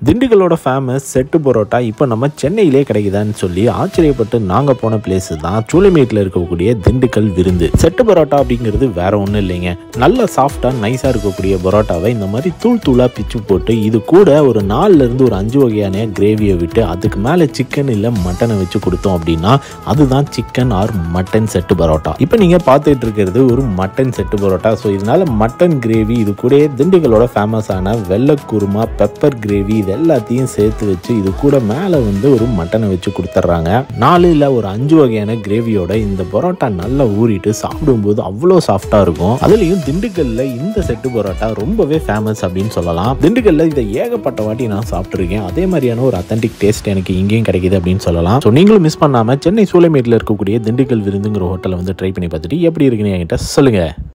திண்டுக்கலோட famous set parotta இப்போ நம்ம சென்னையிலே கிடைக்குதான்னு சொல்லி ஆச்சரியப்பட்டு நாங்கள் போன பிளேஸ் தான் சூளைமேட்டில் இருக்கக்கூடிய திண்டுக்கல் விருந்து செட்டு பரோட்டா அப்படிங்கிறது வேற ஒன்றும் இல்லைங்க நல்ல சாஃப்டாக நைஸாக இருக்கக்கூடிய பரோட்டாவை இந்த மாதிரி தூள் தூளாக பிச்சு போட்டு இது கூட ஒரு நாலுல இருந்து ஒரு அஞ்சு வகையான கிரேவியை விட்டு அதுக்கு மேலே சிக்கன் இல்லை மட்டனை வச்சு கொடுத்தோம் அப்படின்னா அதுதான் chicken or mutton set parotta இப்போ நீங்கள் பார்த்துட்டு இருக்கிறது ஒரு மட்டன் செட்டு பரோட்டா ஸோ இதனால மட்டன் கிரேவி இது கூட திண்டுக்கலோட ஃபேமஸான வெள்ளை குருமா பெப்பர் கிரேவி இது எல்லாத்தையும் சேர்த்து வச்சு இது கூட மேலே வந்து ஒரு மட்டனை வச்சு கொடுத்துட்றாங்க நாலு இல்லை ஒரு அஞ்சு வகையான கிரேவியோட இந்த பரோட்டா நல்லா ஊறிட்டு சாப்பிடும்போது அவ்வளோ சாஃப்டாக இருக்கும் அதுலேயும் திண்டுக்கல்ல இந்த செட்டு பரோட்டா ரொம்பவே ஃபேமஸ் அப்படின்னு சொல்லலாம் திண்டுக்கல்ல இதை ஏகப்பட்ட வாட்டி நான் சாப்பிட்ருக்கேன் அதே மாதிரியான ஒரு அத்தன்டிக் டேஸ்ட் எனக்கு இங்கேயும் கிடைக்குது அப்படின்னு சொல்லலாம் ஸோ நீங்களும் மிஸ் பண்ணாமல் சென்னை சூளைமேட்டில் இருக்கக்கூடிய திண்டுக்கல் விருந்துங்கிற ஹோட்டலை வந்து ட்ரை பண்ணி பார்த்துட்டு எப்படி இருக்குன்னு என்கிட்ட சொல்லுங்கள்